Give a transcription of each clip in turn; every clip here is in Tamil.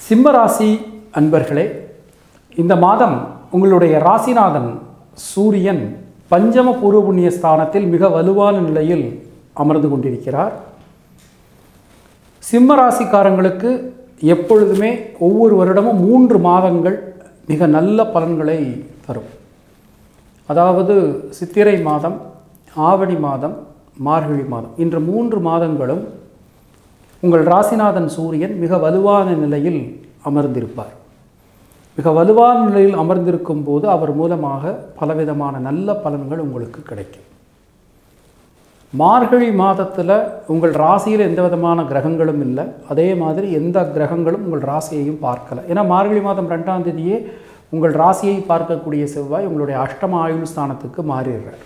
சிம்ம ராசி அன்பர்களே இந்த மாதம் உங்களுடைய ராசிநாதன் சூரியன் பஞ்சம பூர்வ புண்ணிய ஸ்தானத்தில் மிக வலுவான நிலையில் அமர்ந்து கொண்டிருக்கிறார் சிம்ம ராசிக்காரங்களுக்கு எப்பொழுதுமே ஒவ்வொரு வருடமும் மூன்று மாதங்கள் மிக நல்ல பலன்களை தரும் அதாவது சித்திரை மாதம் ஆவணி மாதம் மார்கழி மாதம் இன்ற மூன்று மாதங்களும் உங்கள் ராசிநாதன் சூரியன் மிக வலுவான நிலையில் அமர்ந்திருப்பார் மிக வலுவான நிலையில் அமர்ந்திருக்கும் போது அவர் மூலமாக பலவிதமான நல்ல பலன்கள் உங்களுக்கு கிடைக்கும் மார்கழி மாதத்தில் உங்கள் ராசியில் எந்த விதமான கிரகங்களும் இல்லை அதே மாதிரி எந்த கிரகங்களும் உங்கள் ராசியையும் பார்க்கல ஏன்னா மார்கழி மாதம் ரெண்டாம் தேதியே உங்கள் ராசியை பார்க்கக்கூடிய செவ்வாய் உங்களுடைய அஷ்டம ஆயுள் ஸ்தானத்துக்கு மாறிடுறார்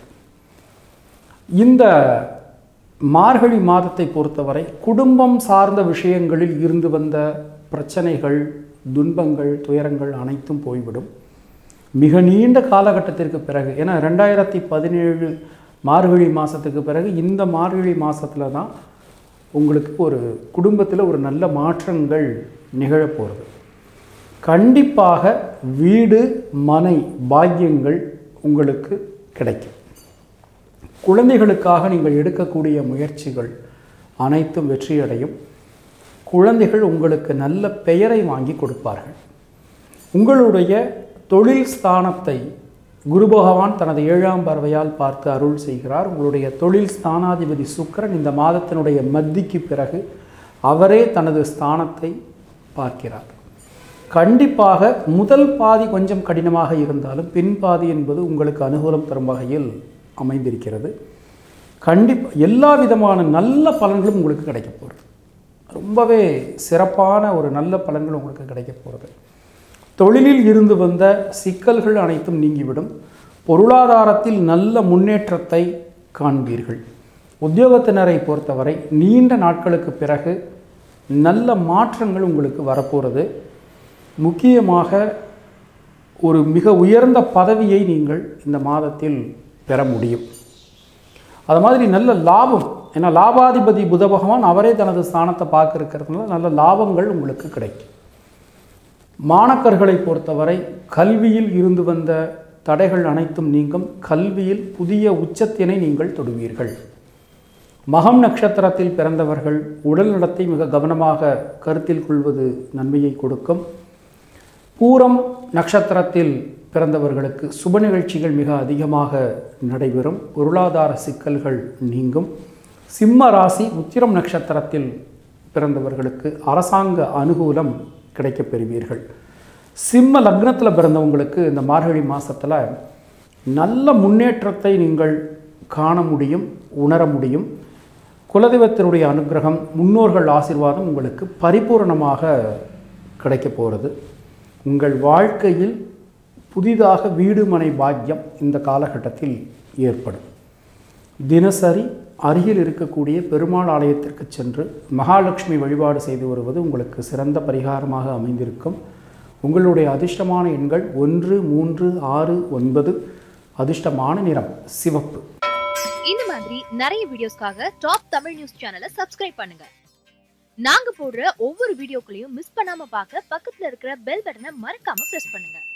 இந்த மார்கழி மாதத்தை பொறுத்தவரை குடும்பம் சார்ந்த விஷயங்களில் இருந்து வந்த பிரச்சனைகள் துன்பங்கள் துயரங்கள் அனைத்தும் போய்விடும் மிக நீண்ட காலகட்டத்திற்கு பிறகு ஏன்னா ரெண்டாயிரத்தி பதினேழு மார்கழி மாதத்துக்கு பிறகு இந்த மார்கழி மாதத்தில் தான் உங்களுக்கு ஒரு குடும்பத்தில் ஒரு நல்ல மாற்றங்கள் நிகழப்போகிறது கண்டிப்பாக வீடு மனை பாக்கியங்கள் உங்களுக்கு கிடைக்கும் குழந்தைகளுக்காக நீங்கள் எடுக்கக்கூடிய முயற்சிகள் அனைத்தும் வெற்றியடையும் குழந்தைகள் உங்களுக்கு நல்ல பெயரை வாங்கி கொடுப்பார்கள் உங்களுடைய தொழில் ஸ்தானத்தை குரு பகவான் தனது ஏழாம் பறவையால் பார்த்து அருள் செய்கிறார் உங்களுடைய தொழில் ஸ்தானாதிபதி சுக்கிரன் இந்த மாதத்தினுடைய மத்திக்கு பிறகு அவரே தனது ஸ்தானத்தை பார்க்கிறார் கண்டிப்பாக முதல் பாதி கொஞ்சம் கடினமாக இருந்தாலும் பின் பாதி என்பது உங்களுக்கு அனுகூலம் தரும் வகையில் அமைந்திருக்கிறது கண்டிப்பாக எல்லா விதமான நல்ல பலன்களும் உங்களுக்கு கிடைக்க போகிறது ரொம்பவே சிறப்பான ஒரு நல்ல பலன்கள் உங்களுக்கு கிடைக்க போகிறது தொழிலில் இருந்து வந்த சிக்கல்கள் அனைத்தும் நீங்கிவிடும் பொருளாதாரத்தில் நல்ல முன்னேற்றத்தை காண்பீர்கள் உத்தியோகத்தினரை பொறுத்தவரை நீண்ட நாட்களுக்கு பிறகு நல்ல மாற்றங்கள் உங்களுக்கு வரப்போகிறது முக்கியமாக ஒரு மிக உயர்ந்த பதவியை நீங்கள் இந்த மாதத்தில் பெற முடியும் அது மாதிரி நல்ல லாபம் ஏன்னா லாபாதிபதி புத பகவான் அவரே தனது ஸ்தானத்தை பார்க்க இருக்கிறதுனால நல்ல லாபங்கள் உங்களுக்கு கிடைக்கும் மாணக்கர்களை பொறுத்தவரை கல்வியில் இருந்து வந்த தடைகள் அனைத்தும் நீங்கும் கல்வியில் புதிய உச்சத்தினை நீங்கள் தொடுவீர்கள் மகம் நட்சத்திரத்தில் பிறந்தவர்கள் உடல் நடத்தை மிக கவனமாக கருத்தில் கொள்வது நன்மையை கொடுக்கும் பூரம் நட்சத்திரத்தில் பிறந்தவர்களுக்கு சுப நிகழ்ச்சிகள் மிக அதிகமாக நடைபெறும் பொருளாதார சிக்கல்கள் நீங்கும் சிம்ம ராசி உத்திரம் நட்சத்திரத்தில் பிறந்தவர்களுக்கு அரசாங்க அனுகூலம் கிடைக்கப் பெறுவீர்கள் சிம்ம லக்னத்தில் பிறந்தவங்களுக்கு இந்த மார்கழி மாதத்தில் நல்ல முன்னேற்றத்தை நீங்கள் காண முடியும் உணர முடியும் குலதெய்வத்தினுடைய அனுகிரகம் முன்னோர்கள் ஆசீர்வாதம் உங்களுக்கு பரிபூரணமாக கிடைக்கப் போகிறது உங்கள் வாழ்க்கையில் புதிதாக வீடு மனை பாக்கியம் இந்த காலகட்டத்தில் ஏற்படும் தினசரி அருகில் இருக்கக்கூடிய பெருமாள் ஆலயத்திற்கு சென்று மகாலட்சுமி வழிபாடு செய்து வருவது உங்களுக்கு சிறந்த பரிகாரமாக அமைந்திருக்கும் உங்களுடைய அதிர்ஷ்டமான எண்கள் ஒன்று மூன்று ஆறு ஒன்பது அதிர்ஷ்டமான நிறம் சிவப்பு இந்த மாதிரி நிறைய வீடியோஸ்க்காக டாப் தமிழ் நியூஸ் சேனலை சப்ஸ்கிரைப் பண்ணுங்க நாங்க போடுற ஒவ்வொரு வீடியோக்களையும் மிஸ் பண்ணாம பார்க்க பக்கத்துல இருக்கிற பெல் பட்டனை மறக்காம பிரஸ் பண்ணுங்க